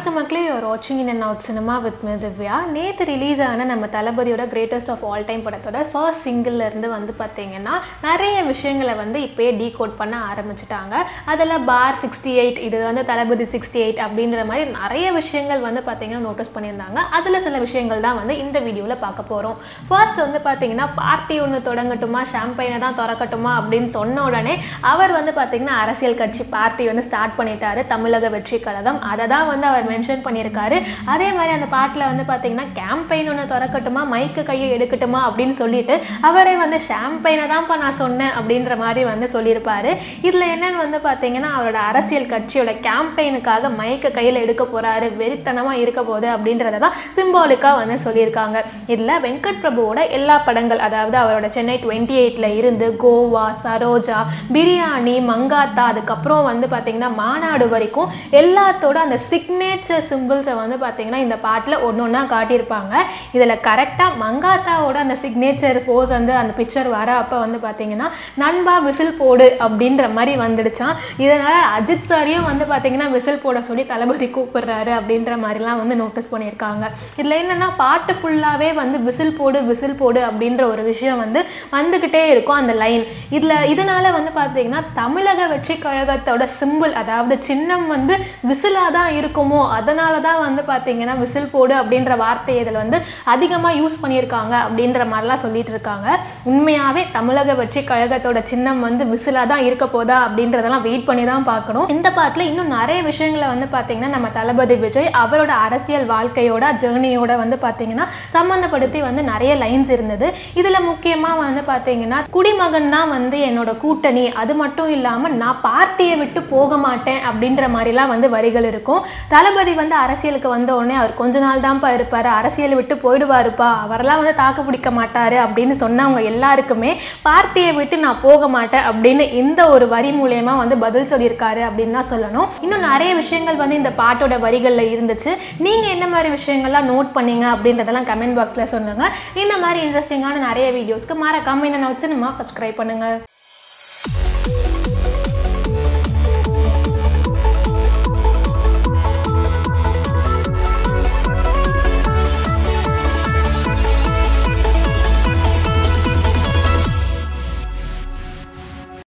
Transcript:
வணக்கம் மக்களே ஒரு வாட்சிங் in and out cinema with me Divya நேற்று ரிலீஸ் ஆன நம்ம தளபதியோட கிரேட்டஸ்ட் ஆஃப் ஆல் டைம் படத்தோட ஃபர்ஸ்ட் சிங்கிள்ல இருந்து வந்து பார்த்தீங்கன்னா நிறைய விஷயங்களை வந்து இப்போயே டீகோட் பண்ண ஆரம்பிச்சிட்டாங்க அதில் பார் சிக்ஸ்டி எயிட் இது வந்து தளபதி சிக்ஸ்டி எயிட் அப்படின்ற மாதிரி நிறைய விஷயங்கள் வந்து பார்த்தீங்கன்னா நோட்டீஸ் பண்ணியிருந்தாங்க அதில் சில விஷயங்கள் தான் வந்து இந்த வீடியோவில் பார்க்க போகிறோம் ஃபர்ஸ்ட் வந்து பார்த்தீங்கன்னா பார்ட்டி ஒன்று தொடங்கட்டுமா ஷாம்பைனை தான் திறக்கட்டுமா அப்படின்னு சொன்ன உடனே அவர் வந்து பார்த்தீங்கன்னா அரசியல் கட்சி பார்ட்டி வந்து ஸ்டார்ட் பண்ணிட்டாரு தமிழக வெற்றி கழகம் அதை தான் வந்து அவர் மென்ஷன் பண்ணியிருக்காரு அதே மாதிரி அந்த பாட்டில் வந்து பார்த்தீங்கன்னா கேம்பெயின் ஒன்று திறக்கட்டுமா மைக்கு கையை எடுக்கட்டுமா அப்படின்னு சொல்லிட்டு அவரே வந்து ஷாம்பைனை தான்ப்பா நான் சொன்னேன் அப்படின்ற மாதிரி வந்து சொல்லியிருப்பாரு இதில் என்னன்னு வந்து பார்த்தீங்கன்னா அவரோட அரசியல் கட்சியோட கேம்பெயினுக்காக மைக்கை கையில் எடுக்க போகிறாரு வெறித்தனமாக இருக்க போகுது அப்படின்றத தான் சிம்பாலிக்காக வந்து சொல்லியிருக்காங்க இதில் வெங்கட் பிரபுவோட எல்லா படங்கள் அதாவது அவரோட சென்னை டுவெண்ட்டி எயிட்டில் இருந்து கோவா சரோஜா பிரியாணி மங்காத்தா அதுக்கப்புறம் வந்து பார்த்தீங்கன்னா மாநாடு வரைக்கும் எல்லாத்தோட அந்த சிக்னேச்சர் சிம்பிள்ஸை வந்து பார்த்தீங்கன்னா இந்த பாட்டில் ஒன்று ஒன்றா காட்டியிருப்பாங்க இதில் கரெக்டாக மங்காத்தாவோட அந்த சிக்னேச்சர் போஸ் வந்து அந்த பிக்சர் வர அப்போ வந்து பார்த்தீங்கன்னா நண்பா விசில் போடு அப்படின்ற மாதிரி வந்துடுச்சான் இதனால் அஜித் சாரியும் வந்து பார்த்தீங்கன்னா விசில் போட சொல்லி தளபதி கூப்பிடுறாரு அப்படின்ற மாதிரிலாம் வந்து நோட்டீஸ் பண்ணியிருக்காங்க இதில் என்னென்னா பாட்டு ஃபுல்லாகவே வந்து விசில் போடு விசில் போடு அப்படின்ற ஒரு விஷயம் வந்து வந்துக்கிட்டே இருக்கும் அந்த லைன் இதில் இதனால வந்து பார்த்தீங்கன்னா தமிழக வெற்றி கழகத்தோட சிம்பிள் அதாவது சின்னம் வந்து விசிலாக தான் இருக்குமோ அதனால தான் வந்து பார்த்தீங்கன்னா விசில் போடு அப்படின்ற வார்த்தை இதில் வந்து அதிகமாக யூஸ் பண்ணியிருக்காங்க அப்படின்ற மாதிரிலாம் சொல்லிட்டு இருக்காங்க உண்மையாகவே தமிழக வெற்றி கழகத்தோட சின்னம் வந்து விசிலாக தான் இருக்க போதா அப்படின்றதெல்லாம் வெயிட் பண்ணி தான் பார்க்கணும் இந்த பாட்டில் இன்னும் நிறைய விஷயங்களை வந்து பார்த்தீங்கன்னா நம்ம தளபதி விஜய் அவரோட அரசியல் வாழ்க்கையோட ஜேர்னியோட வந்து பார்த்தீங்கன்னா சம்மந்தப்படுத்தி வந்து நிறைய லைன்ஸ் இருந்தது இதில் முக்கியமாக வந்து பார்த்தீங்கன்னா குடிமகன் தான் வந்து என்னோட கூட்டணி அது மட்டும் இல்லாமல் நான் பார்ட்டியை விட்டு போக மாட்டேன் அப்படின்ற மாதிரிலாம் வந்து வரிகள் இருக்கும் தளபதி வந்து அரசியலுக்கு வந்த உடனே அவர் கொஞ்ச நாள் தான்ப்பா இருப்பார் அரசியலை விட்டு போயிடுவாருப்பா அவரெல்லாம் வந்து தாக்கு பிடிக்க மாட்டாரு அப்படின்னு சொன்னவங்க எல்லாருக்குமே பார்ட்டியை விட்டு நான் போக மாட்டேன் அப்படின்னு இந்த ஒரு வரி மூலயமா வந்து பதில் சொல்லியிருக்காரு அப்படின்னு தான் சொல்லணும் இன்னும் நிறைய விஷயங்கள் வந்து இந்த பாட்டோட வரிகளில் இருந்துச்சு நீங்கள் என்ன மாதிரி விஷயங்கள்லாம் நோட் பண்ணீங்க அப்படின்றதெல்லாம் கமெண்ட் பாக்ஸில் சொல்லுங்கள் இந்த மாதிரி இன்ட்ரெஸ்டிங்கான நிறைய வீடியோஸ்க்கு மறக்காம என்ன வச்சு நம்ம சப்ஸ்கிரைப் பண்ணுங்கள்